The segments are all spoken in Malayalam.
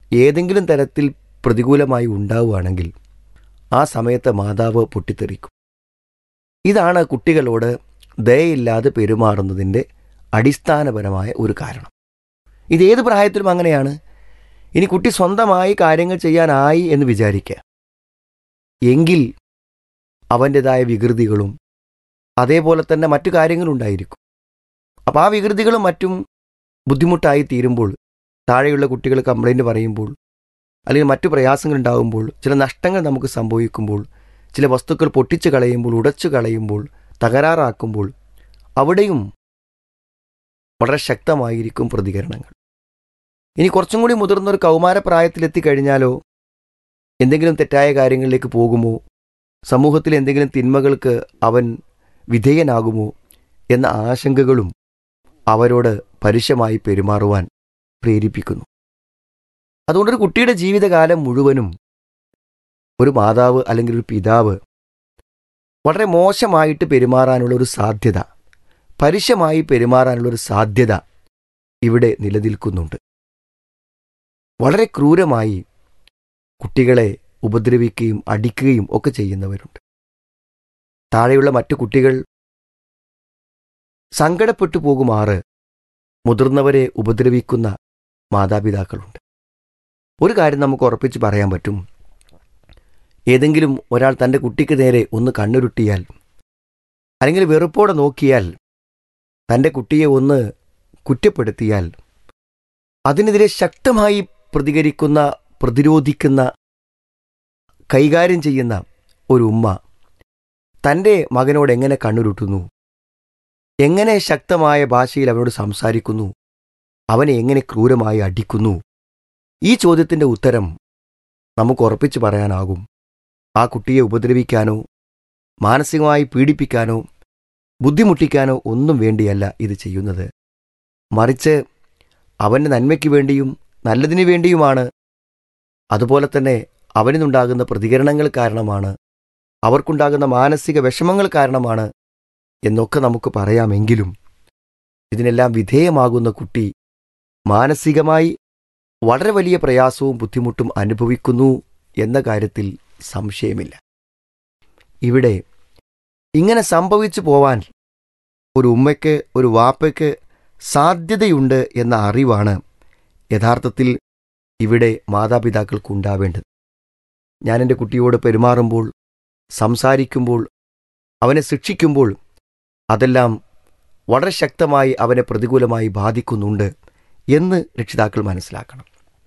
ഏതെങ്കിലും തരത്തിൽ പ്രതികൂലമായി ഉണ്ടാവുകയാണെങ്കിൽ ആ സമയത്ത് മാതാവ് പൊട്ടിത്തെറിക്കും ഇതാണ് കുട്ടികളോട് ദയയില്ലാതെ പെരുമാറുന്നതിൻ്റെ അടിസ്ഥാനപരമായ ഒരു കാരണം ഇതേത് പ്രായത്തിലും അങ്ങനെയാണ് ഇനി കുട്ടി സ്വന്തമായി കാര്യങ്ങൾ ചെയ്യാനായി എന്ന് വിചാരിക്കുക എങ്കിൽ അവൻ്റെതായ വികൃതികളും അതേപോലെ തന്നെ മറ്റു കാര്യങ്ങളുണ്ടായിരിക്കും അപ്പോൾ ആ വികൃതികളും മറ്റും ബുദ്ധിമുട്ടായി തീരുമ്പോൾ താഴെയുള്ള കുട്ടികൾ കംപ്ലൈൻറ്റ് പറയുമ്പോൾ അല്ലെങ്കിൽ മറ്റു പ്രയാസങ്ങൾ ഉണ്ടാകുമ്പോൾ ചില നഷ്ടങ്ങൾ നമുക്ക് സംഭവിക്കുമ്പോൾ ചില വസ്തുക്കൾ പൊട്ടിച്ചു കളയുമ്പോൾ ഉടച്ചു കളയുമ്പോൾ തകരാറാക്കുമ്പോൾ അവിടെയും വളരെ ശക്തമായിരിക്കും പ്രതികരണങ്ങൾ ഇനി കുറച്ചും കൂടി മുതിർന്ന ഒരു കൗമാരപ്രായത്തിലെത്തിക്കഴിഞ്ഞാലോ എന്തെങ്കിലും തെറ്റായ കാര്യങ്ങളിലേക്ക് പോകുമോ സമൂഹത്തിൽ എന്തെങ്കിലും തിന്മകൾക്ക് അവൻ വിധേയനാകുമോ എന്ന ആശങ്കകളും അവരോട് പരുഷമായി പെരുമാറുവാൻ പ്രേരിപ്പിക്കുന്നു അതുകൊണ്ടൊരു കുട്ടിയുടെ ജീവിതകാലം മുഴുവനും ഒരു മാതാവ് അല്ലെങ്കിൽ ഒരു പിതാവ് വളരെ മോശമായിട്ട് പെരുമാറാനുള്ള ഒരു സാധ്യത പരുഷമായി പെരുമാറാനുള്ള ഒരു സാധ്യത ഇവിടെ നിലനിൽക്കുന്നുണ്ട് വളരെ ക്രൂരമായി കുട്ടികളെ ഉപദ്രവിക്കുകയും അടിക്കുകയും ഒക്കെ ചെയ്യുന്നവരുണ്ട് താഴെയുള്ള മറ്റു കുട്ടികൾ സങ്കടപ്പെട്ടു പോകുമാറ് മുതിർന്നവരെ ഉപദ്രവിക്കുന്ന മാതാപിതാക്കളുണ്ട് ഒരു കാര്യം നമുക്ക് ഉറപ്പിച്ച് പറയാൻ പറ്റും ഏതെങ്കിലും ഒരാൾ തൻ്റെ കുട്ടിക്ക് നേരെ ഒന്ന് കണ്ണുരുട്ടിയാൽ അല്ലെങ്കിൽ വെറുപ്പോടെ നോക്കിയാൽ തൻ്റെ കുട്ടിയെ ഒന്ന് കുറ്റപ്പെടുത്തിയാൽ അതിനെതിരെ ശക്തമായി പ്രതികരിക്കുന്ന പ്രതിരോധിക്കുന്ന കൈകാര്യം ചെയ്യുന്ന ഒരു ഉമ്മ തൻ്റെ മകനോട് എങ്ങനെ കണ്ണുരുട്ടുന്നു എങ്ങനെ ശക്തമായ ഭാഷയിൽ അവനോട് സംസാരിക്കുന്നു അവനെ എങ്ങനെ ക്രൂരമായി അടിക്കുന്നു ഈ ചോദ്യത്തിൻ്റെ ഉത്തരം നമുക്ക് ഉറപ്പിച്ചു പറയാനാകും ആ കുട്ടിയെ ഉപദ്രവിക്കാനോ മാനസികമായി പീഡിപ്പിക്കാനോ ബുദ്ധിമുട്ടിക്കാനോ ഒന്നും വേണ്ടിയല്ല ഇത് ചെയ്യുന്നത് മറിച്ച് അവൻ്റെ നന്മയ്ക്ക് വേണ്ടിയും നല്ലതിനു വേണ്ടിയുമാണ് അതുപോലെ തന്നെ അവനിന്നുണ്ടാകുന്ന പ്രതികരണങ്ങൾ കാരണമാണ് അവർക്കുണ്ടാകുന്ന മാനസിക വിഷമങ്ങൾ കാരണമാണ് എന്നൊക്കെ നമുക്ക് പറയാമെങ്കിലും ഇതിനെല്ലാം വിധേയമാകുന്ന കുട്ടി മാനസികമായി വളരെ വലിയ പ്രയാസവും ബുദ്ധിമുട്ടും അനുഭവിക്കുന്നു എന്ന കാര്യത്തിൽ സംശയമില്ല ഇവിടെ ഇങ്ങനെ സംഭവിച്ചു പോവാൻ ഒരു ഉമ്മയ്ക്ക് ഒരു വാപ്പയ്ക്ക് സാധ്യതയുണ്ട് എന്ന അറിവാണ് യഥാർത്ഥത്തിൽ ഇവിടെ മാതാപിതാക്കൾക്കുണ്ടാവേണ്ടത് ഞാൻ എൻ്റെ കുട്ടിയോട് പെരുമാറുമ്പോൾ സംസാരിക്കുമ്പോൾ അവനെ ശിക്ഷിക്കുമ്പോൾ അതെല്ലാം വളരെ ശക്തമായി അവനെ പ്രതികൂലമായി ബാധിക്കുന്നുണ്ട് എന്ന് രക്ഷിതാക്കൾ മനസ്സിലാക്കണം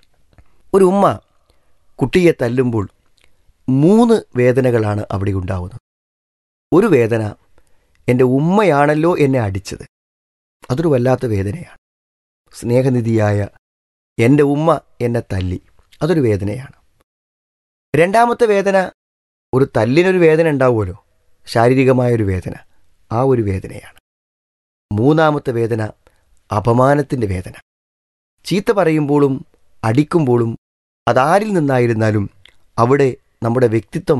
ഒരു ഉമ്മ കുട്ടിയെ തല്ലുമ്പോൾ മൂന്ന് വേദനകളാണ് അവിടെ ഉണ്ടാവുന്നത് ഒരു വേദന എൻ്റെ ഉമ്മയാണല്ലോ എന്നെ അടിച്ചത് അതൊരു വല്ലാത്ത വേദനയാണ് സ്നേഹനിധിയായ എൻ്റെ ഉമ്മ എന്നെ തല്ലി അതൊരു വേദനയാണ് രണ്ടാമത്തെ വേദന ഒരു തല്ലിനൊരു വേദന ഉണ്ടാവുമല്ലോ ശാരീരികമായൊരു വേദന ആ ഒരു വേദനയാണ് മൂന്നാമത്തെ വേദന അപമാനത്തിൻ്റെ വേദന ചീത്ത പറയുമ്പോഴും അടിക്കുമ്പോഴും അതാരിൽ നിന്നായിരുന്നാലും അവിടെ നമ്മുടെ വ്യക്തിത്വം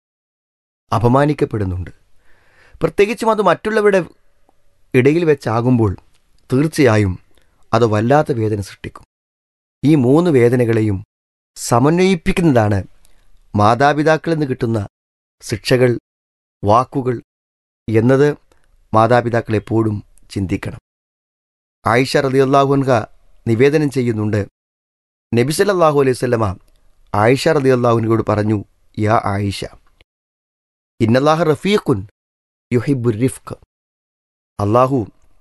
അപമാനിക്കപ്പെടുന്നുണ്ട് പ്രത്യേകിച്ചും അത് മറ്റുള്ളവരുടെ ഇടയിൽ വെച്ചാകുമ്പോൾ തീർച്ചയായും അത് വല്ലാത്ത വേദന സൃഷ്ടിക്കും ഈ മൂന്ന് വേദനകളെയും സമന്വയിപ്പിക്കുന്നതാണ് മാതാപിതാക്കളിൽ നിന്ന് കിട്ടുന്ന ശിക്ഷകൾ വാക്കുകൾ എന്നത് മാതാപിതാക്കൾ എപ്പോഴും ചിന്തിക്കണം ആയിഷ റതിയല്ലാഹുൻഹ നിവേദനം ചെയ്യുന്നുണ്ട് നബിസലല്ലാഹു അലൈഹി സ്വല്ലമ ആയിഷ റതിയല്ലാഹുനോട് പറഞ്ഞു യാ ആയിഷ ഇന്നല്ലാഹ റഫീഖുൻ യുഹിബുർ റിഫ്ഖ് അള്ളാഹു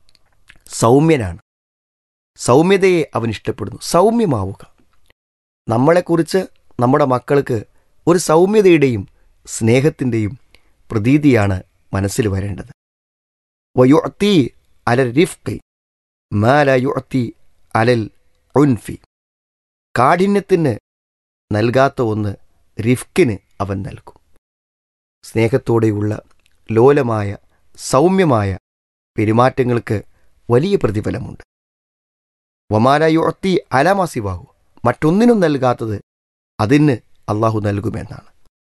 സൗമ്യനാണ് സൗമ്യതയെ അവൻ ഇഷ്ടപ്പെടുന്നു സൗമ്യമാവുക നമ്മളെക്കുറിച്ച് നമ്മുടെ മക്കൾക്ക് ഒരു സൗമ്യതയുടെയും സ്നേഹത്തിൻ്റെയും പ്രതീതിയാണ് മനസ്സിൽ വരേണ്ടത് വയുഅത്തി അലൽ റിഫ്ഖി മാല യുഅത്തി അലൽ ഉൻഫി കാഠിന്യത്തിന് നൽകാത്ത ഒന്ന് റിഫ്കിന് അവൻ നൽകും സ്നേഹത്തോടെയുള്ള ലോലമായ സൗമ്യമായ പെരുമാറ്റങ്ങൾക്ക് വലിയ പ്രതിഫലമുണ്ട് വമാലയുഅത്തി അലമാസിവാഹു മറ്റൊന്നിനും നൽകാത്തത് അതിന് അള്ളാഹു നൽകുമെന്നാണ്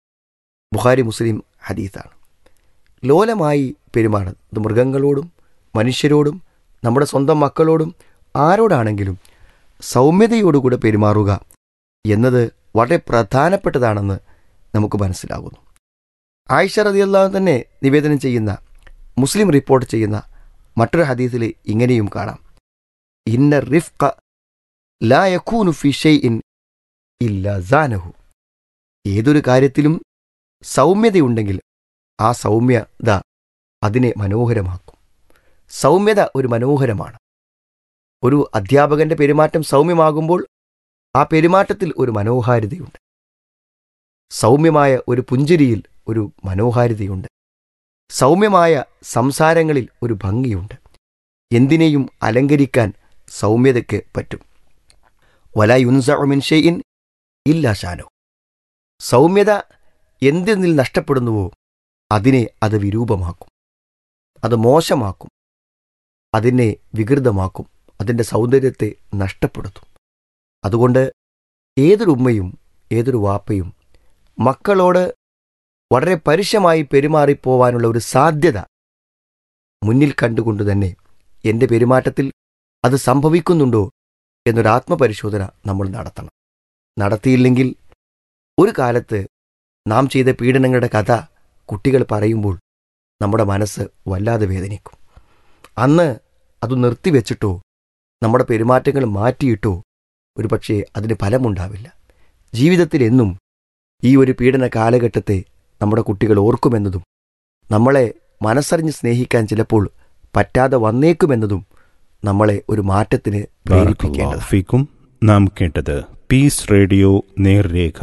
ബുഖാരി മുസ്ലിം ഹദീസാണ് ലോലമായി പെരുമാറുന്നത് ഇത് മൃഗങ്ങളോടും മനുഷ്യരോടും നമ്മുടെ സ്വന്തം മക്കളോടും ആരോടാണെങ്കിലും സൗമ്യതയോടുകൂടെ പെരുമാറുക എന്നത് വളരെ പ്രധാനപ്പെട്ടതാണെന്ന് നമുക്ക് മനസ്സിലാകുന്നു ആയിഷ റതിയല്ലാഹു തന്നെ നിവേദനം ചെയ്യുന്ന മുസ്ലിം റിപ്പോർട്ട് ചെയ്യുന്ന മറ്റൊരു ഹദീസിൽ ഇങ്ങനെയും കാണാം ഇന്ന റിഫ്ക ലാ യഖൂനു ഫി ഷൈഇൻ ഇല്ല സാനഹു ഏതൊരു കാര്യത്തിലും സൗമ്യതയുണ്ടെങ്കിൽ ആ സൗമ്യത അതിനെ മനോഹരമാക്കും സൗമ്യത ഒരു മനോഹരമാണ് ഒരു അധ്യാപകന്റെ പെരുമാറ്റം സൗമ്യമാകുമ്പോൾ ആ പെരുമാറ്റത്തിൽ ഒരു മനോഹാരിതയുണ്ട് സൗമ്യമായ ഒരു പുഞ്ചിരിയിൽ ഒരു മനോഹാരിതയുണ്ട് സൗമ്യമായ സംസാരങ്ങളിൽ ഒരു ഭംഗിയുണ്ട് എന്തിനേയും അലങ്കരിക്കാൻ സൗമ്യതയ്ക്ക് പറ്റും വല യുൻസമിൻ ഷെയ്ൻ ഇല്ല ഷാനോ സൗമ്യത എന്തിൽ നഷ്ടപ്പെടുന്നുവോ അതിനെ അത് വിരൂപമാക്കും അത് മോശമാക്കും അതിനെ വികൃതമാക്കും അതിൻ്റെ സൗന്ദര്യത്തെ നഷ്ടപ്പെടുത്തും അതുകൊണ്ട് ഏതൊരു ഉമ്മയും ഏതൊരു വാപ്പയും മക്കളോട് വളരെ പരുഷമായി പെരുമാറിപ്പോവാനുള്ള ഒരു സാധ്യത മുന്നിൽ കണ്ടുകൊണ്ട് തന്നെ എൻ്റെ പെരുമാറ്റത്തിൽ അത് സംഭവിക്കുന്നുണ്ടോ എന്നൊരു ആത്മപരിശോധന നമ്മൾ നടത്തണം നടത്തിയില്ലെങ്കിൽ ഒരു കാലത്ത് നാം ചെയ്ത പീഡനങ്ങളുടെ കഥ കുട്ടികൾ പറയുമ്പോൾ നമ്മുടെ മനസ്സ് വല്ലാതെ വേദനിക്കും അന്ന് അത് നിർത്തിവെച്ചിട്ടോ നമ്മുടെ പെരുമാറ്റങ്ങൾ മാറ്റിയിട്ടോ ഒരുപക്ഷെ അതിന് ഫലമുണ്ടാവില്ല ജീവിതത്തിൽ എന്നും ഈ ഒരു പീഡന കാലഘട്ടത്തെ നമ്മുടെ കുട്ടികൾ ഓർക്കുമെന്നതും നമ്മളെ മനസ്സറിഞ്ഞ് സ്നേഹിക്കാൻ ചിലപ്പോൾ പറ്റാതെ വന്നേക്കുമെന്നതും നമ്മളെ ഒരു മാറ്റത്തിന് പ്രേരിപ്പിക്കേണ്ടത് ഫീക്കും നാം കേട്ടത് പീസ് റേഡിയോ നേർരേഖ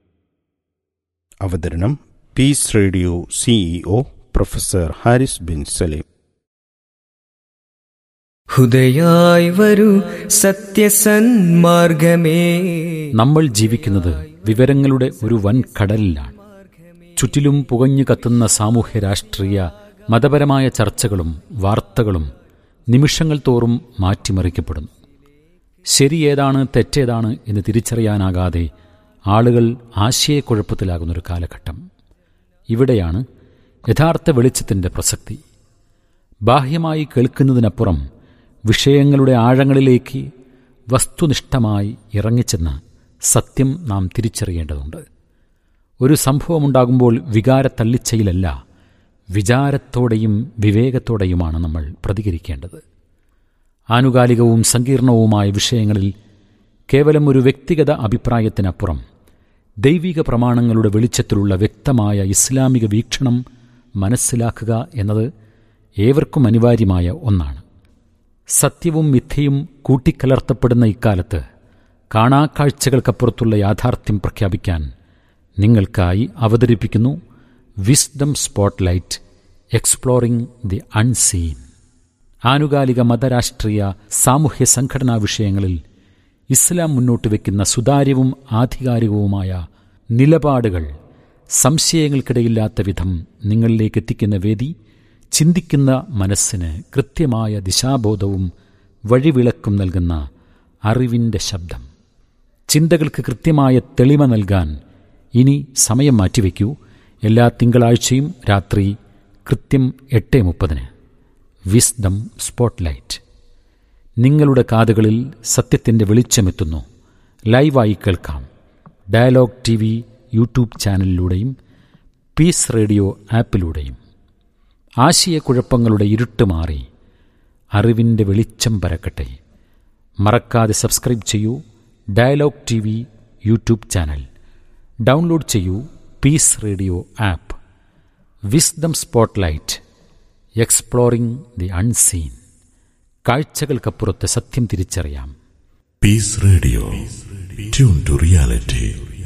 അവതരണം Peace Radio CEO professor Haris bin Saleem ഹുദയായി വരൂ സത്യസന്മാർഗമേ നമ്മൾ ജീവിക്കുന്നത് വിവരങ്ങളുടെ ഒരു വൻ കടലിലാണ് ചുറ്റിലും പുകഞ്ഞു കത്തുന്ന സാമൂഹ്യ രാഷ്ട്രീയ മതപരമായ ചർച്ചകളും വാർത്തകളും നിമിഷങ്ങൾ തോറും മാറ്റിമറിക്കപ്പെടുന്നു ശരിയേതാണ് തെറ്റേതാണ് എന്ന് തിരിച്ചറിയാനാകാതെ ആളുകൾ ആശയക്കുഴപ്പത്തിലാകുന്നൊരു കാലഘട്ടം ഇവിടെയാണ് യഥാർത്ഥ വെളിച്ചത്തിൻ്റെ പ്രസക്തി ബാഹ്യമായി കേൾക്കുന്നതിനപ്പുറം വിഷയങ്ങളുടെ ആഴങ്ങളിലേക്ക് വസ്തുനിഷ്ഠമായി ഇറങ്ങിച്ചെന്ന് സത്യം നാം തിരിച്ചറിയേണ്ടതുണ്ട് ഒരു സംഭവമുണ്ടാകുമ്പോൾ വികാര തള്ളിച്ചയിലല്ല വിചാരത്തോടെയും വിവേകത്തോടെയുമാണ് നമ്മൾ പ്രതികരിക്കേണ്ടത് ആനുകാലികവും സങ്കീർണവുമായ വിഷയങ്ങളിൽ കേവലം ഒരു വ്യക്തിഗത അഭിപ്രായത്തിനപ്പുറം ദൈവിക പ്രമാണങ്ങളുടെ വെളിച്ചത്തിലുള്ള വ്യക്തമായ ഇസ്ലാമിക വീക്ഷണം മനസ്സിലാക്കുക എന്നത് ഏവർക്കും അനിവാര്യമായ ഒന്നാണ് സത്യവും മിഥ്യയും കൂട്ടിക്കലർത്തപ്പെടുന്ന ഇക്കാലത്ത് കാണാക്കാഴ്ചകൾക്കപ്പുറത്തുള്ള യാഥാർത്ഥ്യം പ്രഖ്യാപിക്കാൻ നിങ്ങൾക്കായി അവതരിപ്പിക്കുന്നു Wisdom Spotlight exploring the unseen ആനുകാലിക മതരാഷ്ട്രീയ സാമൂഹ്യ സംഘടനാ വിഷയങ്ങളിൽ ഇസ്ലാം മുന്നോട്ട് വയ്ക്കുന്ന സുതാര്യവും ആധികാരികവുമായ നിലപാടുകൾ സംശയങ്ങൾക്കിടയില്ലാത്ത വിധം നിങ്ങളിലേക്ക് എത്തിക്കുന്ന വേദി ചിന്തിക്കുന്ന മനസ്സിന് കൃത്യമായ ദിശാബോധവും വഴിവിളക്കും നൽകുന്ന അറിവിൻ്റെ ശബ്ദം ചിന്തകൾക്ക് കൃത്യമായ തെളിമ നൽകാൻ ഇനി സമയം മാറ്റിവെക്കൂ എല്ലാ തിങ്കളാഴ്ചയും രാത്രി കൃത്യം എട്ട് മുപ്പതിന് വിസ്ഡം സ്പോട്ട്ലൈറ്റ് നിങ്ങളുടെ കാതുകളിൽ സത്യത്തിൻ്റെ വെളിച്ചമെത്തുന്നു ലൈവായി കേൾക്കാം ഡയലോഗ് ടി വി യൂട്യൂബ് ചാനലിലൂടെയും പീസ് റേഡിയോ ആപ്പിലൂടെയും ആശയക്കുഴപ്പങ്ങളുടെ ഇരുട്ട് മാറി അറിവിൻ്റെ വെളിച്ചം പരക്കട്ടെ മറക്കാതെ സബ്സ്ക്രൈബ് ചെയ്യൂ dialogue T V YouTube channel download ചെയ്യൂ Peace Radio app Wisdom Spotlight exploring the unseen കാഴ്ചകൾക്കപ്പുറത്ത് സത്യം തിരിച്ചറിയാം Peace Radio. Tune to reality.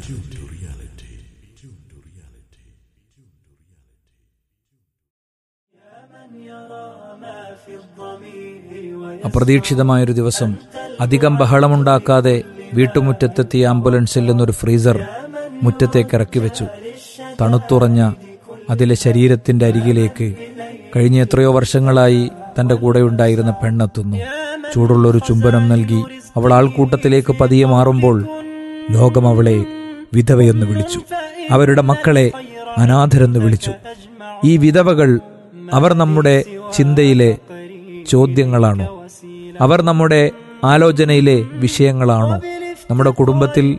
അപ്രതീക്ഷിതമായൊരു ദിവസം അധികം ബഹളമുണ്ടാക്കാതെ വീട്ടുമുറ്റത്തെത്തിയ ആംബുലൻസിൽ നിന്നൊരു ഫ്രീസർ മുറ്റത്തേക്ക് ഇറക്കി വെച്ചു തണുത്തുറഞ്ഞ അതിലെ ശരീരത്തിന്റെ അരികിലേക്ക് കഴിഞ്ഞ എത്രയോ വർഷങ്ങളായി തന്റെ കൂടെയുണ്ടായിരുന്ന പെണ്ണെത്തുന്നു ചൂടുള്ളൊരു ചുംബനം നൽകി അവൾ ആൾക്കൂട്ടത്തിലേക്ക് പതിയെ മാറുമ്പോൾ ലോകം അവളെ വിധവയെന്ന് വിളിച്ചു അവരുടെ മക്കളെ അനാഥരെന്ന് വിളിച്ചു ഈ വിധവകൾ അവർ നമ്മുടെ ചിന്തയിലെ ചോദ്യങ്ങളാണോ അവർ നമ്മുടെ ആലോചനയിലെ വിഷയങ്ങളാണോ നമ്മുടെ കുടുംബത്തിൽ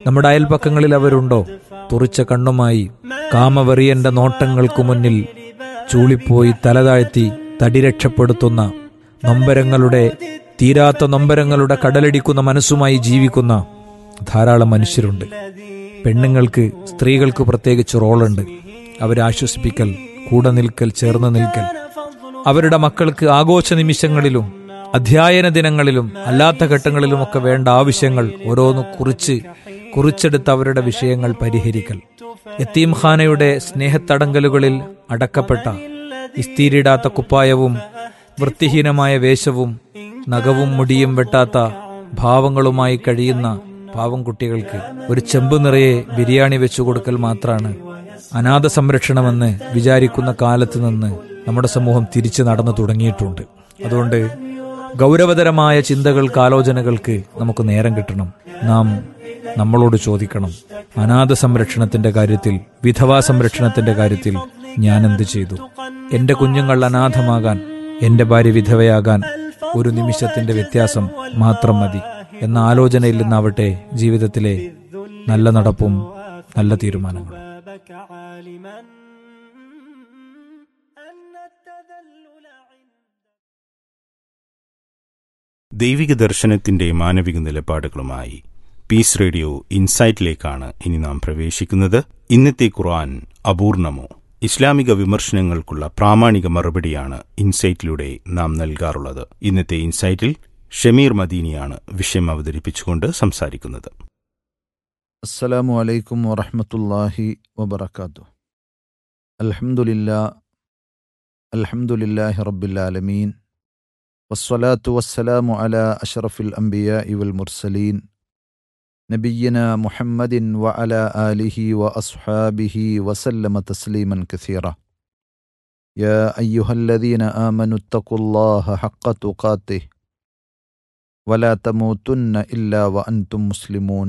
നമ്മുടെ അയൽപക്കങ്ങളിൽ അവരുണ്ടോ തുറിച്ച കണ്ണുമായി കാമവെറിയന്റെ നോട്ടങ്ങൾക്കു മുന്നിൽ ചൂളിപ്പോയി തലതാഴ്ത്തി തടി രക്ഷപ്പെടുത്തുന്ന നൊമ്പരങ്ങളുടെ തീരാത്ത നൊമ്പരങ്ങളുടെ കടലടിക്കുന്ന മനസ്സുമായി ജീവിക്കുന്ന ധാരാളം മനുഷ്യരുണ്ട് പെണ്ണുങ്ങൾക്ക് സ്ത്രീകൾക്ക് പ്രത്യേകിച്ച് റോളുണ്ട് അവരെ ആശ്വസിപ്പിക്കൽ കൂടെ നിൽക്കൽ ചേർന്ന് നിൽക്കൽ അവരുടെ മക്കൾക്ക് ആഘോഷ നിമിഷങ്ങളിലും അധ്യയന ദിനങ്ങളിലും അല്ലാത്ത ഘട്ടങ്ങളിലുമൊക്കെ വേണ്ട ആവശ്യങ്ങൾ ഓരോന്ന് കുറിച്ച് കുറിച്ചെടുത്ത് അവരുടെ വിഷയങ്ങൾ പരിഹരിക്കൽ യത്തീംഖാനയുടെ സ്നേഹത്തടങ്കലുകളിൽ അടക്കപ്പെട്ട ഇസ്തീരിടാത്ത കുപ്പായവും വൃത്തിഹീനമായ വേഷവും നഖവും മുടിയും വെട്ടാത്ത ഭാവങ്ങളുമായി കഴിയുന്ന പാവം കുട്ടികൾക്ക് ഒരു ചെമ്പ് നിറയെ ബിരിയാണി വെച്ചു കൊടുക്കൽ മാത്രമാണ് അനാഥ സംരക്ഷണമെന്ന് വിചാരിക്കുന്ന കാലത്ത് നിന്ന് നമ്മുടെ സമൂഹം തിരിച്ചു നടന്നു തുടങ്ങിയിട്ടുണ്ട് അതുകൊണ്ട് ഗൗരവതരമായ ചിന്തകൾക്ക് ആലോചനകൾക്ക് നമുക്ക് നേരം കിട്ടണം നാം നമ്മളോട് ചോദിക്കണം അനാഥ സംരക്ഷണത്തിന്റെ കാര്യത്തിൽ വിധവാ സംരക്ഷണത്തിന്റെ കാര്യത്തിൽ ഞാൻ എന്ത് ചെയ്തു എന്റെ കുഞ്ഞുങ്ങൾ അനാഥമാകാൻ എന്റെ ഭാര്യ വിധവയാകാൻ ഒരു നിമിഷത്തിന്റെ വ്യത്യാസം മാത്രം മതി എന്ന ആലോചനയിൽ നിന്നാവട്ടെ ജീവിതത്തിലെ നല്ല നടപ്പും നല്ല തീരുമാനങ്ങളും بك عالما أن التذلل عند ദൈവിക ദർശനത്തിന്റെ മാനവിക നിലപാടുകളുമായി പീസ് റേഡിയോ ഇൻസൈറ്റിലേക്കാണ് ഇനി നാം പ്രവേശിക്കുന്നത് ഇന്നത്തെ ഖുർആൻ അപൂർണമോ ഇസ്ലാമിക വിമർശനങ്ങൾക്കുള്ള പ്രാമാണിക മറുപടിയാണ് ഇൻസൈറ്റിലൂടെ നാം നൽകാറുള്ളത് ഇന്നത്തെ ഇൻസൈറ്റിൽ ഷമീർ മദീനിയാണ് വിഷയം അവതരിപ്പിച്ചുകൊണ്ട് സംസാരിക്കുന്നത് അസ്സലാമു അലൈക്കും വറഹ്മത്തുള്ളാഹി വബറകാതുഹു അൽഹംദുലില്ലാ അൽഹംദുലില്ലാഹി റബ്ബിൽ ആലമീൻ വസ്സലാത്തു വസ്സലാമു അലാ അഷ്റഫിൽ അംബിയാഇ വൽ മുർസലീൻ നബിയ്യന മുഹമ്മദിൻ വ അലാ ആലിഹി വ അസ്ഹാബിഹി വസല്ലമ തസ്ലീമൻ കസീറ യാ അയ്യുഹല്ലദീന ആമനു ഇത്തഖുല്ലാഹ ഹഖ തുഖാതിഹി വലാ തമൂതുന്ന ഇല്ലാ വ അൻതും മുസ്ലിമൂൻ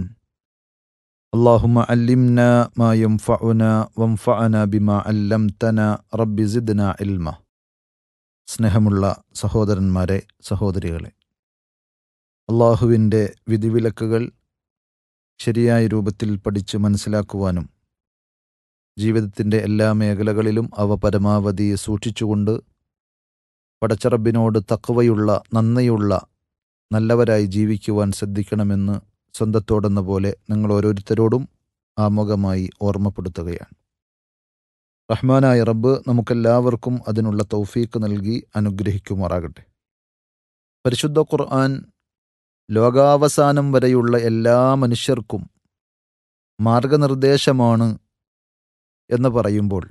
اللهم علمنا ما ينفعنا وانفعنا بما علمتنا رب زدنا علما സ്നേഹമുള്ള സഹോദരന്മാരെ സഹോദരികളെ അള്ളാഹുവിൻ്റെ വിധിവിലക്കുകൾ ശരിയായ രൂപത്തിൽ പഠിച്ച് മനസ്സിലാക്കുവാനും ജീവിതത്തിൻ്റെ എല്ലാ മേഖലകളിലും അവ പരമാവധി സൂക്ഷിച്ചുകൊണ്ട് പടച്ചറബിനോട് തക്കവയുള്ള നന്ദിയുള്ള നല്ലവരായി ജീവിക്കുവാൻ ശ്രദ്ധിക്കണമെന്ന് സ്വന്തത്തോടെന്ന പോലെ നിങ്ങൾ ഓരോരുത്തരോടും ആമുഖമായി ഓർമ്മപ്പെടുത്തുകയാണ് റഹ്മാനായ റബ്ബ് നമുക്കെല്ലാവർക്കും അതിനുള്ള തൗഫീക്ക് നൽകി അനുഗ്രഹിക്കുമാറാകട്ടെ പരിശുദ്ധ ഖുർആൻ ലോകാവസാനം വരെയുള്ള എല്ലാ മനുഷ്യർക്കും മാർഗനിർദ്ദേശമാണ് എന്ന് പറയുമ്പോൾ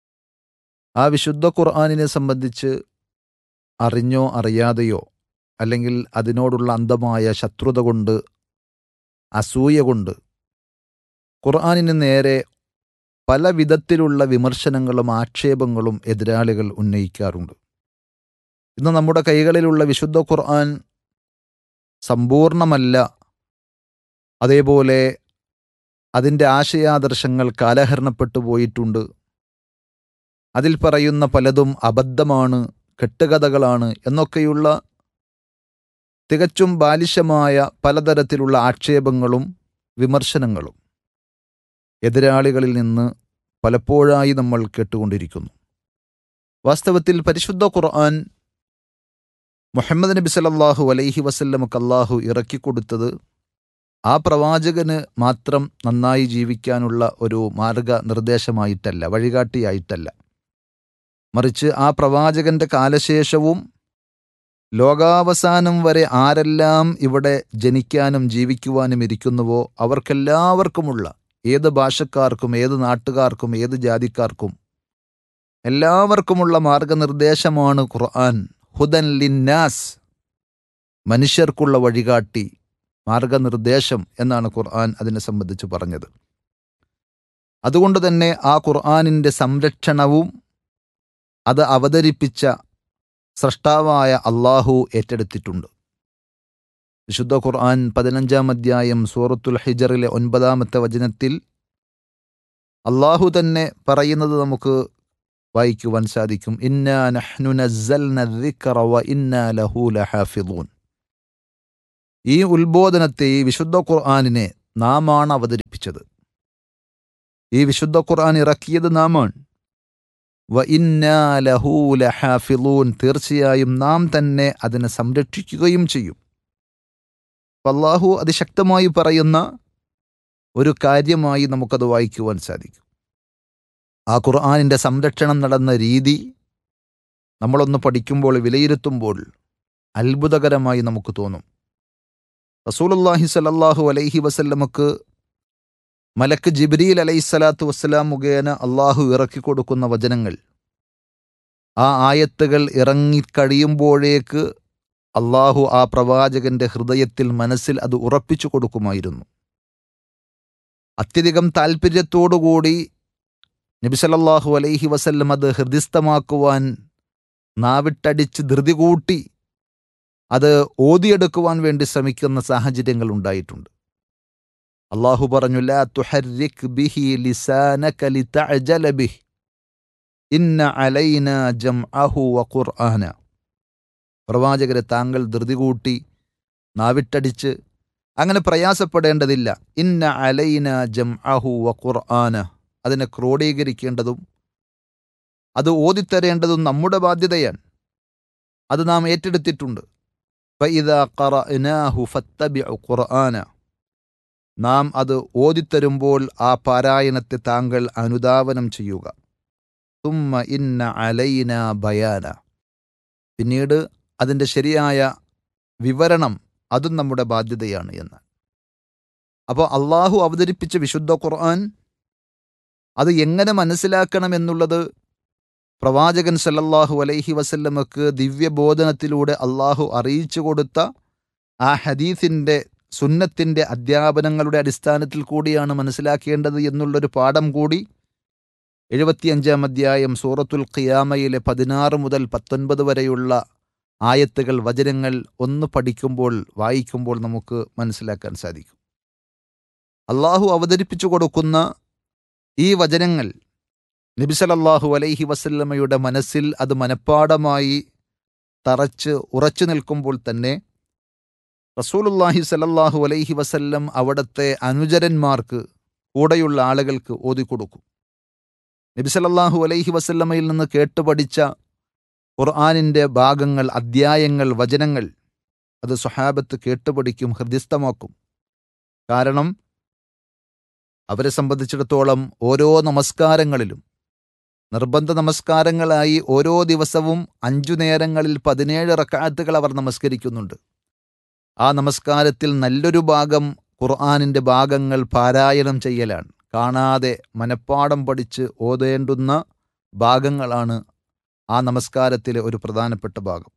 ആ വിശുദ്ധ ഖുർആനിനെ സംബന്ധിച്ച് അറിഞ്ഞോ അറിയാതെയോ അല്ലെങ്കിൽ അതിനോടുള്ള അന്ധമായ ശത്രുത കൊണ്ട് അസൂയ കൊണ്ട് ഖുർആാനിന് നേരെ പല വിധത്തിലുള്ള വിമർശനങ്ങളും ആക്ഷേപങ്ങളും എതിരാളികൾ ഉന്നയിക്കാറുണ്ട് ഇന്ന് നമ്മുടെ കൈകളിലുള്ള വിശുദ്ധ ഖുർആൻ സമ്പൂർണമല്ല അതേപോലെ അതിൻ്റെ ആശയാദർശങ്ങൾ കാലഹരണപ്പെട്ടു പോയിട്ടുണ്ട് അതിൽ പറയുന്ന പലതും അബദ്ധമാണ് കെട്ടുകഥകളാണ് എന്നൊക്കെയുള്ള തികച്ചും ബാലിശമായ പലതരത്തിലുള്ള ആക്ഷേപങ്ങളും വിമർശനങ്ങളും എതിരാളികളിൽ നിന്ന് പലപ്പോഴായി നമ്മൾ കേട്ടുകൊണ്ടിരിക്കുന്നു വാസ്തവത്തിൽ പരിശുദ്ധ ഖുർആൻ മുഹമ്മദ് നബി സല്ലല്ലാഹു അലൈഹി വസല്ലമക്ക് അള്ളാഹു ഇറക്കിക്കൊടുത്തത് ആ പ്രവാചകന് മാത്രം നന്നായി ജീവിക്കാനുള്ള ഒരു മാർഗനിർദ്ദേശമായിട്ടല്ല വഴികാട്ടിയായിട്ടല്ല മറിച്ച് ആ പ്രവാചകന്റെ കാലശേഷവും ലോകാവസാനം വരെ ആരെല്ലാം ഇവിടെ ജനിക്കാനും ജീവിക്കുവാനും ഇരിക്കുന്നുവോ അവർക്കെല്ലാവർക്കുമുള്ള ഏത് ഭാഷക്കാർക്കും ഏത് നാട്ടുകാർക്കും ഏത് ജാതിക്കാർക്കും എല്ലാവർക്കുമുള്ള മാർഗനിർദ്ദേശമാണ് ഖുർആൻ ഹുദൻ ലിന്നാസ് മനുഷ്യർക്കുള്ള വഴികാട്ടി മാർഗനിർദ്ദേശം എന്നാണ് ഖുർആൻ അതിനെ സംബന്ധിച്ച് പറഞ്ഞത് അതുകൊണ്ട് തന്നെ ആ ഖുർആനിൻ്റെ സംരക്ഷണവും അത് അവതരിപ്പിച്ച സ്രഷ്ടാവായ അള്ളാഹു ഏറ്റെടുത്തിട്ടുണ്ട് വിശുദ്ധ ഖുർആൻ പതിനഞ്ചാം അധ്യായം സൂറത്തുൽ ഹിജറിലെ ഒൻപതാമത്തെ വചനത്തിൽ അള്ളാഹു തന്നെ പറയുന്നത് നമുക്ക് വായിക്കുവാൻ സാധിക്കും ഇന്നാ നഹ്നു നസ്സൽന الذِّكْرَ وَإِنَّا لَهُ لَحَافِظُونَ ഈ ഉത്ബോധനത്തെ ഈ വിശുദ്ധ ഖുർആനിനെ നാമാണ് അവതരിപ്പിച്ചത് ഈ വിശുദ്ധ ഖുർആൻ ഇറക്കിയത് നാമാണ് വ ഇന്നാ ലഹു ലഹാഫിളൂൻ തീർച്ചയായും നാം തന്നെ അതിനെ സംരക്ഷിക്കുകയും ചെയ്യും അപ്പൊ അള്ളാഹു അതിശക്തമായി പറയുന്ന ഒരു കാര്യമായി നമുക്കത് വായിക്കുവാൻ സാധിക്കും ആ ഖുർആാനിൻ്റെ സംരക്ഷണം നടന്ന രീതി നമ്മളൊന്ന് പഠിക്കുമ്പോൾ വിലയിരുത്തുമ്പോൾ അത്ഭുതകരമായി നമുക്ക് തോന്നും റസൂലുള്ളാഹി സ്വല്ലല്ലാഹു അലൈഹി വസല്ലമക്ക് മലക്ക് ജിബ്രീൽ അലൈഹി സ്വലാത്തു വസ്സലാം മുഖേന അള്ളാഹു ഇറക്കിക്കൊടുക്കുന്ന വചനങ്ങൾ ആ ആയത്തുകൾ ഇറങ്ങിക്കഴിയുമ്പോഴേക്ക് അള്ളാഹു ആ പ്രവാചകന്റെ ഹൃദയത്തിൽ മനസ്സിൽ അത് ഉറപ്പിച്ചു കൊടുക്കുമായിരുന്നു അത്യധികം താല്പര്യത്തോടുകൂടി നബിസലല്ലാഹു അലൈഹി വസല്ലം അത് ഹൃദിസ്ഥമാക്കുവാൻ നാവിട്ടടിച്ച് ധൃതി കൂട്ടി അത് ഓതിയെടുക്കുവാൻ വേണ്ടി ശ്രമിക്കുന്ന സാഹചര്യങ്ങൾ ഉണ്ടായിട്ടുണ്ട് അള്ളാഹു പറഞ്ഞു ലാ തുഹർരിക് ബിഹി ലിസാനക ലിതഅജല ബിഹി ഇന്ന അലൈന ജംഅഹു വഖുർആന പ്രവാചകരെ താങ്കൾ ധൃതി കൂട്ടി നാവിട്ടടിച്ച് അങ്ങനെ പ്രയാസപ്പെടേണ്ടതില്ല ഇന്ന അലൈന ജംഅഹു വഖുർആന അതിനെ ക്രോഡീകരിക്കേണ്ടതും അത് ഓതിത്തരേണ്ടതും നമ്മുടെ ബാധ്യതയാണ് അത് നാം ഏറ്റെടുത്തിട്ടുണ്ട് فإذا قرأناه فاتبع ഖുർആന നാം അത് ഓതിത്തരുമ്പോൾ ആ പാരായണത്തെ താങ്കൾ അനുധാവനം ചെയ്യുക തുമ്മ ഇന്ന അലൈന ബയാന പിന്നീട് അതിൻ്റെ ശരിയായ വിവരണം അതും നമ്മുടെ ബാധ്യതയാണ് എന്ന് അപ്പോൾ അള്ളാഹു അവതരിപ്പിച്ച വിശുദ്ധ ഖുർആൻ അത് എങ്ങനെ മനസ്സിലാക്കണമെന്നുള്ളത് പ്രവാചകൻ സല്ലല്ലാഹു അലൈഹി വസല്ലമക്ക് ദിവ്യബോധനത്തിലൂടെ അള്ളാഹു അറിയിച്ചു കൊടുത്ത ആ ഹദീസിൻ്റെ സുന്നത്തിൻ്റെ അധ്യാപനങ്ങളുടെ അടിസ്ഥാനത്തിൽ കൂടിയാണ് മനസ്സിലാക്കേണ്ടത് എന്നുള്ളൊരു പാഠം കൂടി എഴുപത്തിയഞ്ചാം അധ്യായം സൂറത്തുൽ ഖിയാമയിലെ പതിനാറ് മുതൽ പത്തൊൻപത് വരെയുള്ള ആയത്തുകൾ വചനങ്ങൾ ഒന്ന് പഠിക്കുമ്പോൾ വായിക്കുമ്പോൾ നമുക്ക് മനസ്സിലാക്കാൻ സാധിക്കും അള്ളാഹു അവതരിപ്പിച്ചു കൊടുക്കുന്ന ഈ വചനങ്ങൾ നബിസലല്ലാഹു അലൈഹി വസല്ലമയുടെ മനസ്സിൽ അത് മനഃപ്പാടമായി തറച്ച് ഉറച്ചു നിൽക്കുമ്പോൾ തന്നെ റസൂലുല്ലാഹി സലല്ലാഹു അലൈഹി വസല്ലം അവിടുത്തെ അനുചരന്മാർക്ക് കൂടെയുള്ള ആളുകൾക്ക് ഓതിക്കൊടുക്കും നബിസലല്ലാഹു അലൈഹി വസല്ലമയിൽ നിന്ന് കേട്ടുപഠിച്ച ഖുർആാനിൻ്റെ ഭാഗങ്ങൾ അധ്യായങ്ങൾ വചനങ്ങൾ അത് സ്വഹാബത്ത് കേട്ടുപഠിക്കും ഹൃദയസ്ഥമാക്കും കാരണം അവരെ സംബന്ധിച്ചിടത്തോളം ഓരോ നമസ്കാരങ്ങളിലും നിർബന്ധ നമസ്കാരങ്ങളായി ഓരോ ദിവസവും അഞ്ചു നേരങ്ങളിൽ പതിനേഴ് റക്കാത്തുകൾ അവർ നമസ്കരിക്കുന്നുണ്ട് ആ നമസ്കാരത്തിൽ നല്ലൊരു ഭാഗം ഖുർആാനിൻ്റെ ഭാഗങ്ങൾ പാരായണം ചെയ്യലാണ് കാണാതെ മനഃപ്പാടം പഠിച്ച് ഓതേണ്ടുന്ന ഭാഗങ്ങളാണ് ആ നമസ്കാരത്തിലെ ഒരു പ്രധാനപ്പെട്ട ഭാഗം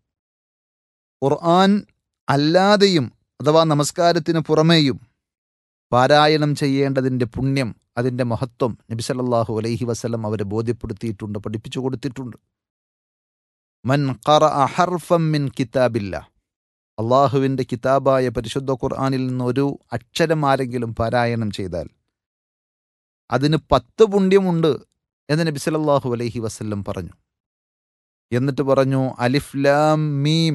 ഖുർആൻ അല്ലാതെയും അഥവാ നമസ്കാരത്തിന് പുറമേയും പാരായണം ചെയ്യേണ്ടതിൻ്റെ പുണ്യം അതിൻ്റെ മഹത്വം നബി സല്ലല്ലാഹു അലൈഹി വസല്ലം അവരെ ബോധ്യപ്പെടുത്തിയിട്ടുണ്ട് പഠിപ്പിച്ചു കൊടുത്തിട്ടുണ്ട് മൻ ഖറ ഹർഫം മിൻ കിതാബില്ല അള്ളാഹുവിൻ്റെ കിതാബായ പരിശുദ്ധ ഖുർആനിൽ നിന്ന് ഒരു അക്ഷരം ആരെങ്കിലും പാരായണം ചെയ്താൽ അതിന് പത്ത് പുണ്യമുണ്ട് എന്ന് നബി സല്ലല്ലാഹു അലൈഹി വസല്ലം പറഞ്ഞു എന്നിട്ട് പറഞ്ഞു അലിഫ്ലാം മീം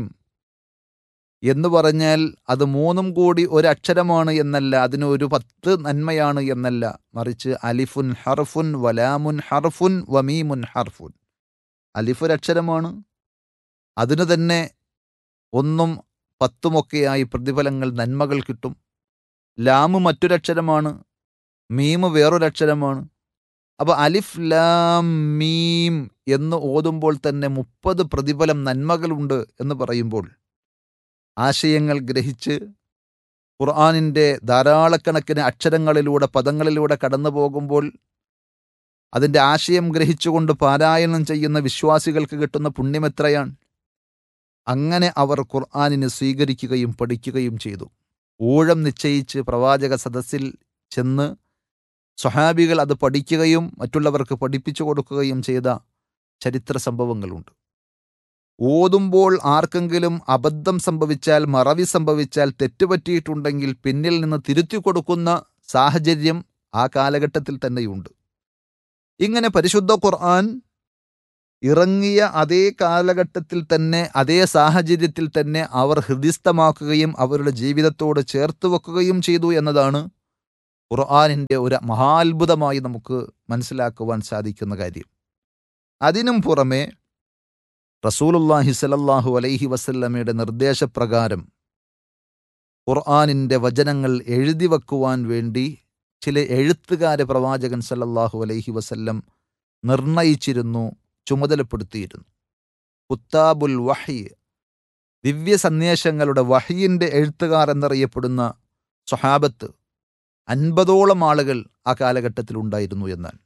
എന്ന് പറഞ്ഞാൽ അത് മൂന്നും കൂടി ഒരു അക്ഷരമാണ് എന്നല്ല അതിന് ഒരു പത്ത് നന്മയാണ് എന്നല്ല മറിച്ച് അലിഫുൻ ഹർഫുൻ വലാമുൻ ഹർഫുൻ വമീമുൻ ഹർഫുൻ അലിഫ് ഒരു അക്ഷരമാണ് അതിന് തന്നെ ഒന്നും പത്തുമൊക്കെയായി പ്രതിഫലങ്ങൾ നന്മകൾ കിട്ടും ലാമ് മറ്റൊരക്ഷരമാണ് മീമ് വേറൊരക്ഷരമാണ് അപ്പോൾ അലിഫ് ലാം മീം എന്ന് ഓതുമ്പോൾ തന്നെ മുപ്പത് പ്രതിഫലം നന്മകളുണ്ട് എന്ന് പറയുമ്പോൾ ആശയങ്ങൾ ഗ്രഹിച്ച് ഖുർആാനിൻ്റെ ധാരാളക്കണക്കിന് അക്ഷരങ്ങളിലൂടെ പദങ്ങളിലൂടെ കടന്നു പോകുമ്പോൾ അതിൻ്റെ ആശയം ഗ്രഹിച്ചുകൊണ്ട് പാരായണം ചെയ്യുന്ന വിശ്വാസികൾക്ക് കിട്ടുന്ന പുണ്യം എത്രയാണ് അങ്ങനെ അവർ ഖുർആാനിനെ സ്വീകരിക്കുകയും പഠിക്കുകയും ചെയ്തു ഊഴം നിശ്ചയിച്ച് പ്രവാചക സദസ്സിൽ ചെന്ന് സ്വഹാബികൾ അത് പഠിക്കുകയും മറ്റുള്ളവർക്ക് പഠിപ്പിച്ചു കൊടുക്കുകയും ചെയ്ത ചരിത്ര സംഭവങ്ങളുണ്ട് ഓതുമ്പോൾ ആർക്കെങ്കിലും അബദ്ധം സംഭവിച്ചാൽ മറവി സംഭവിച്ചാൽ തെറ്റുപറ്റിയിട്ടുണ്ടെങ്കിൽ പിന്നിൽ നിന്ന് തിരുത്തി കൊടുക്കുന്ന സാഹചര്യം ആ കാലഘട്ടത്തിൽ തന്നെയുണ്ട് ഇങ്ങനെ പരിശുദ്ധ ഖുർആൻ ഇറങ്ങിയ അതേ കാലഘട്ടത്തിൽ തന്നെ അതേ സാഹചര്യത്തിൽ തന്നെ അവർ ഹൃദിസ്ഥമാക്കുകയും അവരുടെ ജീവിതത്തോട് ചേർത്ത് വെക്കുകയും ചെയ്തു എന്നതാണ് ഖുർആാനിൻ്റെ ഒരു മഹാത്ഭുതമായി നമുക്ക് മനസ്സിലാക്കുവാൻ സാധിക്കുന്ന കാര്യം അതിനും പുറമെ റസൂലുല്ലാഹി സലല്ലാഹു അലൈഹി വസല്ലമയുടെ നിർദ്ദേശപ്രകാരം ഖുർആാനിൻ്റെ വചനങ്ങൾ എഴുതി വെക്കുവാൻ വേണ്ടി ചില എഴുത്തുകാരെ പ്രവാചകൻ സല്ലല്ലാഹു അലൈഹി വസല്ലം നിർണയിച്ചിരുന്നു ചുമതലപ്പെടുത്തിയിരുന്നു കുത്താബുൽ വഹി ദിവ്യ സന്ദേശങ്ങളുടെ വഹിയിൻ്റെ എഴുത്തുകാർ എന്നറിയപ്പെടുന്ന സ്വഹാബത്ത് അൻപതോളം ആളുകൾ ആ കാലഘട്ടത്തിൽ ഉണ്ടായിരുന്നു എന്നാൽ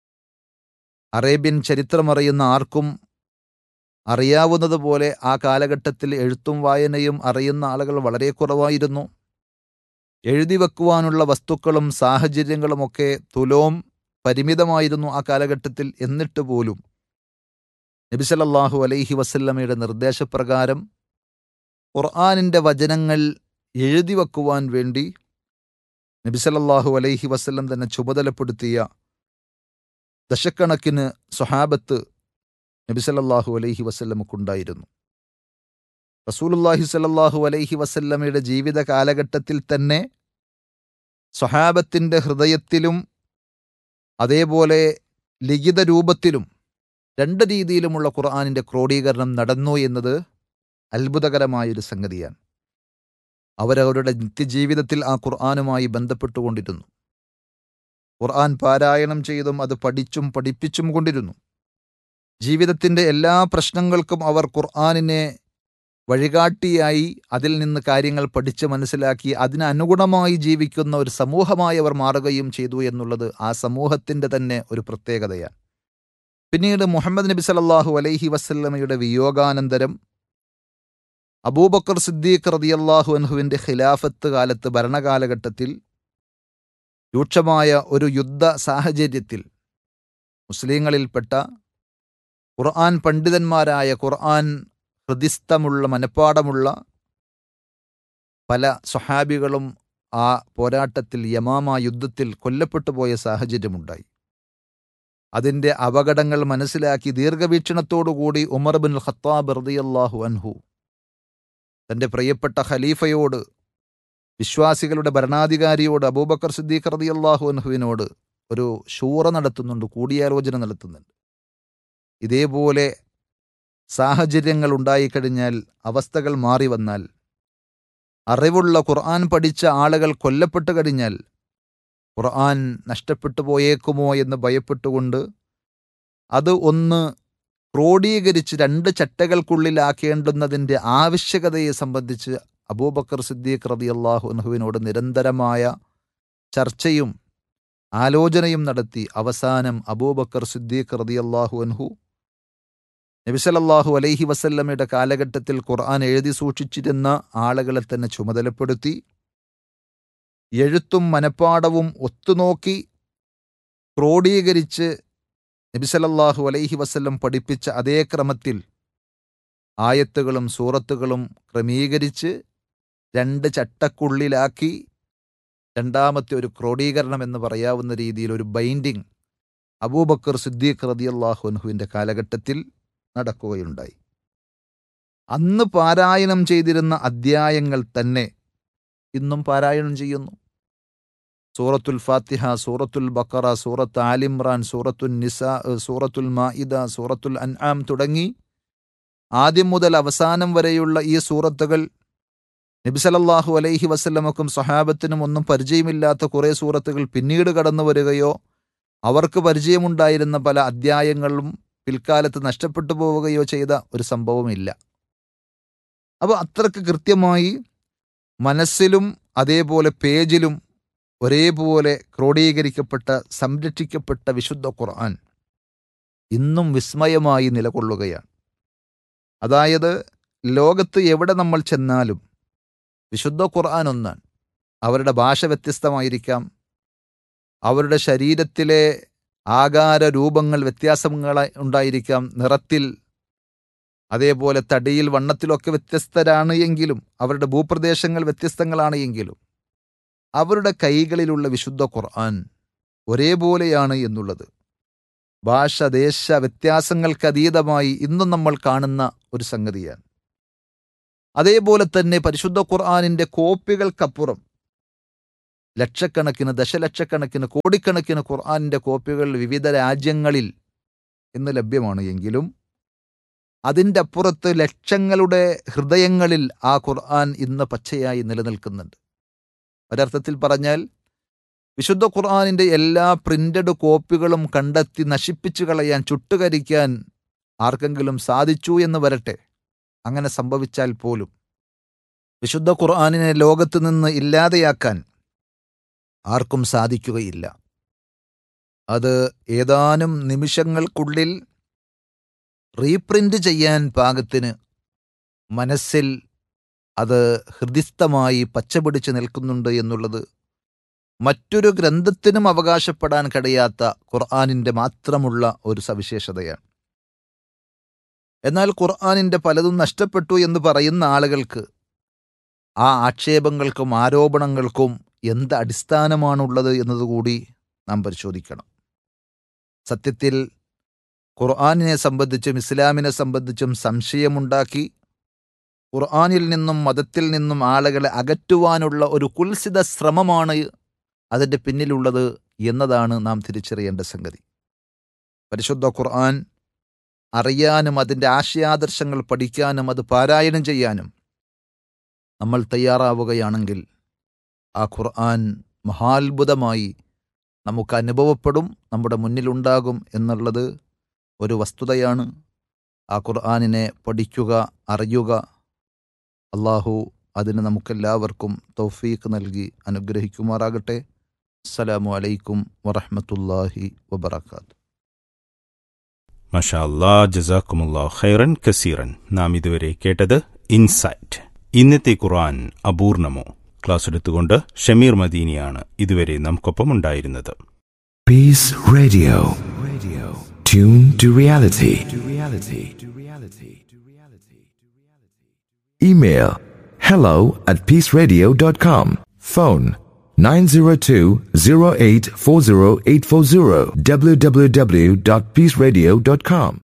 അറേബ്യൻ ചരിത്രമറിയുന്ന ആർക്കും അറിയാവുന്നതുപോലെ ആ കാലഘട്ടത്തിൽ എഴുത്തും വായനയും അറിയുന്ന ആളുകൾ വളരെ കുറവായിരുന്നു എഴുതി വെക്കുവാനുള്ള വസ്തുക്കളും സാഹചര്യങ്ങളുമൊക്കെ തുലോം പരിമിതമായിരുന്നു ആ കാലഘട്ടത്തിൽ എന്നിട്ട് പോലും നബിസലല്ലാഹു അലൈഹി വസല്ലമയുടെ നിർദ്ദേശപ്രകാരം ഖുർആാനിൻ്റെ വചനങ്ങൾ എഴുതി വെക്കുവാൻ വേണ്ടി നബിസലല്ലാഹു അലൈഹി വസല്ലം തന്നെ ചുമതലപ്പെടുത്തിയ ദശക്കണക്കിന് സ്വഹാബത്ത് നബിസലല്ലാഹു അലൈഹി വസല്ലമക്കുണ്ടായിരുന്നു റസൂലുല്ലാഹി സലല്ലാഹു അലൈഹി വസല്ലമയുടെ ജീവിത കാലഘട്ടത്തിൽ തന്നെ സ്വഹാബത്തിൻ്റെ ഹൃദയത്തിലും അതേപോലെ ലിഖിത രൂപത്തിലും രണ്ട് രീതിയിലുമുള്ള ഖുർആാനിൻ്റെ ക്രോഡീകരണം നടന്നു എന്നത് അത്ഭുതകരമായൊരു സംഗതിയാണ് അവരവരുടെ നിത്യജീവിതത്തിൽ ആ ഖുർആാനുമായി ബന്ധപ്പെട്ടുകൊണ്ടിരുന്നു ഖുർആൻ പാരായണം ചെയ്തും അത് പഠിച്ചും പഠിപ്പിച്ചും കൊണ്ടിരുന്നു ജീവിതത്തിൻ്റെ എല്ലാ പ്രശ്നങ്ങൾക്കും അവർ ഖുർആാനിനെ വഴികാട്ടിയായി അതിൽ നിന്ന് കാര്യങ്ങൾ പഠിച്ച് മനസ്സിലാക്കി അതിനനുഗുണമായി ജീവിക്കുന്ന ഒരു സമൂഹമായി അവർ മാറുകയും ചെയ്തു എന്നുള്ളത് ആ സമൂഹത്തിൻ്റെ തന്നെ ഒരു പ്രത്യേകതയാണ് പിന്നീട് മുഹമ്മദ് നബി സല്ലല്ലാഹു അലൈഹി വസല്ലമയുടെ വിയോഗാനന്തരം അബൂബക്കർ സിദ്ദീഖ് റതിയല്ലാഹു അൻഹുവിൻ്റെ ഖിലാഫത്ത് കാലത്ത് ഭരണകാലഘട്ടത്തിൽ രൂക്ഷമായ ഒരു യുദ്ധ സാഹചര്യത്തിൽ മുസ്ലിങ്ങളിൽപ്പെട്ട ഖുർആൻ പണ്ഡിതന്മാരായ ഖുർആൻ ഹൃദിസ്ഥമുള്ള മനപ്പാടമുള്ള പല സ്വഹാബികളും ആ പോരാട്ടത്തിൽ യമാമ യുദ്ധത്തിൽ കൊല്ലപ്പെട്ടു പോയ സാഹചര്യമുണ്ടായി അതിൻ്റെ അപകടങ്ങൾ മനസ്സിലാക്കി ദീർഘവീക്ഷണത്തോടുകൂടി ഉമർ ബിൻ ഖത്താബ് റദിയല്ലാഹു അൻഹു തൻ്റെ പ്രിയപ്പെട്ട ഖലീഫയോട് വിശ്വാസികളുടെ ഭരണാധികാരിയോട് അബൂബക്കർ സിദ്ദീഖ് റദിയല്ലാഹു അൻഹുവിനോട് ഒരു ശൂറ നടത്തുന്നുണ്ട് കൂടിയാലോചന നടത്തുന്നുണ്ട് ഇതേപോലെ സാഹചര്യങ്ങൾ ഉണ്ടായിക്കഴിഞ്ഞാൽ അവസ്ഥകൾ മാറി വന്നാൽ അറിവുള്ള ഖുർആൻ പഠിച്ച ആളുകൾ കൊല്ലപ്പെട്ടു കഴിഞ്ഞാൽ ഖുർആൻ നഷ്ടപ്പെട്ടു പോയേക്കുമോ എന്ന് ഭയപ്പെട്ടുകൊണ്ട് അത് ഒന്ന് ക്രോഡീകരിച്ച് രണ്ട് ചട്ടകൾക്കുള്ളിലാക്കേണ്ടുന്നതിൻ്റെ ആവശ്യകതയെ സംബന്ധിച്ച് അബൂബക്കർ സിദ്ദീഖ് റതി അള്ളാഹു അൻഹുവിനോട് നിരന്തരമായ ചർച്ചയും ആലോചനയും നടത്തി അവസാനം അബൂബക്കർ സിദ്ദീഖ് റതി അള്ളാഹു അൻഹു നബിസലല്ലാഹു അലൈഹി വസല്ലമയുടെ കാലഘട്ടത്തിൽ ഖുർആൻ എഴുതി സൂക്ഷിച്ചിരുന്ന ആളുകളെ തന്നെ ചുമതലപ്പെടുത്തി എഴുത്തും മനപ്പാടവും ഒത്തുനോക്കി ക്രോഡീകരിച്ച് നബിസലല്ലാഹു അലൈഹി വസല്ലം പഠിപ്പിച്ച അതേ ക്രമത്തിൽ ആയത്തുകളും സൂറത്തുകളും ക്രമീകരിച്ച് രണ്ട് ചട്ടക്കുള്ളിലാക്കി രണ്ടാമത്തെ ഒരു ക്രോഡീകരണം എന്ന് പറയാവുന്ന രീതിയിൽ ഒരു ബൈൻഡിങ് അബൂബക്കർ സിദ്ദീഖ് റതിയല്ലാഹു അൻഹുവിൻ്റെ കാലഘട്ടത്തിൽ നടക്കുകയുണ്ടായി അന്ന് പാരായണം ചെയ്തിരുന്ന അധ്യായങ്ങൾ തന്നെ ഇന്നും പാരായണം ചെയ്യുന്നു സൂറത്തുൽ ഫാത്തിഹ സൂറത്തുൽ ബക്കറ സൂറത്ത് ആലിമ്രാൻ സൂറത്തുൽ നിസ സൂറത്തുൽ മാഇദ സൂറത്തുൽ അൻആം തുടങ്ങി ആദ്യം മുതൽ അവസാനം വരെയുള്ള ഈ സൂറത്തുകൾ നബിസലല്ലാഹു അലൈഹി വസല്ലമക്കും സഹാബത്തിനും ഒന്നും പരിചയമില്ലാത്ത കുറേ സൂറത്തുകൾ പിന്നീട് കടന്നു വരികയോ അവർക്ക് പരിചയമുണ്ടായിരുന്ന പല അധ്യായങ്ങളും പിൽക്കാലത്ത് നഷ്ടപ്പെട്ടു പോവുകയോ ചെയ്ത ഒരു സംഭവമില്ല അപ്പോൾ അത്രക്ക് കൃത്യമായി മനസ്സിലും അതേപോലെ പേജിലും ഒരേപോലെ ക്രോഡീകരിക്കപ്പെട്ട സംരക്ഷിക്കപ്പെട്ട വിശുദ്ധ ഖുർആൻ ഇന്നും വിസ്മയമായി നിലകൊള്ളുകയാണ് അതായത് ലോകത്ത് എവിടെ നമ്മൾ ചെന്നാലും വിശുദ്ധ ഖുർആൻ ഒന്നാണ് അവരുടെ ഭാഷ വ്യത്യസ്തമായിരിക്കാം അവരുടെ ശരീരത്തിലെ ആകാര രൂപങ്ങൾ വ്യത്യാസങ്ങൾ ഉണ്ടായിരിക്കാം നിറത്തിൽ അതേപോലെ തടിയിൽ വണ്ണത്തിലൊക്കെ വ്യത്യസ്തരാണ് എങ്കിലും അവരുടെ ഭൂപ്രദേശങ്ങൾ വ്യത്യസ്തങ്ങളാണ് എങ്കിലും അവരുടെ കൈകളിലുള്ള വിശുദ്ധ ഖുർആൻ ഒരേപോലെയാണ് എന്നുള്ളത് ഭാഷ ദേശ വ്യത്യാസങ്ങൾക്കതീതമായി ഇന്നും നമ്മൾ കാണുന്ന ഒരു സംഗതിയാണ് അതേപോലെ തന്നെ പരിശുദ്ധ ഖുർആാനിൻ്റെ കോപ്പികൾക്കപ്പുറം ലക്ഷക്കണക്കിന് ദശലക്ഷക്കണക്കിന് കോടിക്കണക്കിന് ഖുർആാനിൻ്റെ കോപ്പികൾ വിവിധ രാജ്യങ്ങളിൽ ഇന്ന് ലഭ്യമാണ് എങ്കിലും അതിൻ്റെ അപ്പുറത്ത് ലക്ഷങ്ങളുടെ ഹൃദയങ്ങളിൽ ആ ഖുർആൻ ഇന്ന് പച്ചയായി നിലനിൽക്കുന്നുണ്ട് ഒരർത്ഥത്തിൽ പറഞ്ഞാൽ വിശുദ്ധ ഖുർആാനിൻ്റെ എല്ലാ പ്രിന്റഡ് കോപ്പികളും കണ്ടെത്തി നശിപ്പിച്ചു കളയാൻ ചുട്ടുകരിക്കാൻ ആർക്കെങ്കിലും സാധിച്ചു എന്ന് വരട്ടെ അങ്ങനെ സംഭവിച്ചാൽ പോലും വിശുദ്ധ ഖുർആാനിനെ ലോകത്ത് നിന്ന് ഇല്ലാതെയാക്കാൻ ആർക്കും സാധിക്കുകയില്ല അത് ഏതാനും നിമിഷങ്ങൾക്കുള്ളിൽ റീപ്രിന്റ് ചെയ്യാൻ പാകത്തിന് മനസ്സിൽ അത് ഹൃദിസ്ഥമായി പച്ചപിടിച്ച് നിൽക്കുന്നുണ്ട് എന്നുള്ളത് മറ്റൊരു ഗ്രന്ഥത്തിനും അവകാശപ്പെടാൻ കഴിയാത്ത ഖുർആാനിൻ്റെ മാത്രമുള്ള ഒരു സവിശേഷതയാണ് എന്നാൽ ഖുർആാനിൻ്റെ പലതും നഷ്ടപ്പെട്ടു എന്ന് പറയുന്ന ആളുകൾക്ക് ആ ആക്ഷേപങ്ങൾക്കും ആരോപണങ്ങൾക്കും എന്ത് അടിസ്ഥാനമാണുള്ളത് എന്നതുകൂടി നാം പരിശോധിക്കണം സത്യത്തിൽ ഖുർആാനിനെ സംബന്ധിച്ചും ഇസ്ലാമിനെ സംബന്ധിച്ചും സംശയമുണ്ടാക്കി ഖുർആാനിൽ നിന്നും മതത്തിൽ നിന്നും ആളുകളെ അകറ്റുവാനുള്ള ഒരു കുൽസിത ശ്രമമാണ് അതിൻ്റെ പിന്നിലുള്ളത് എന്നതാണ് നാം തിരിച്ചറിയേണ്ട സംഗതി പരിശുദ്ധ ഖുർആൻ അറിയാനും അതിൻ്റെ ആശയാദർശങ്ങൾ പഠിക്കാനും അത് പാരായണം ചെയ്യാനും നമ്മൾ തയ്യാറാവുകയാണെങ്കിൽ ആ ഖുർആൻ മഹാത്ഭുതമായി നമുക്ക് അനുഭവപ്പെടും നമ്മുടെ മുന്നിലുണ്ടാകും എന്നുള്ളത് ഒരു വസ്തുതയാണ് ആ ഖുർആനിനെ പഠിക്കുക അറിയുക അള്ളാഹു അതിന് നമുക്കെല്ലാവർക്കും തൗഫീഖ് നൽകി അനുഗ്രഹിക്കുമാറാകട്ടെ അസ്സലാമു അലൈക്കും വറഹ്മത്തുള്ളാഹി വബറകാത്ത് മഷാ അല്ലാ ജസാക്കുമുല്ലാ ഖൈറൻ കസീറൻ നാം ഇതുവരെ കേട്ടത് ഇൻസൈറ്റ് ഇന്നത്തെ ഖുർആൻ അപൂർണമോ ക്ലാസ് എടുത്തുകൊണ്ട് ഷമീർ മദീനിയാണ് ഇതുവരെ നമുക്കൊപ്പം ഉണ്ടായിരുന്നത് Peace Radio. Radio. Tune to reality. To reality. To reality. To reality. Email hello at peaceradio.com. Phone 902-0840840 www.peaceradio.com.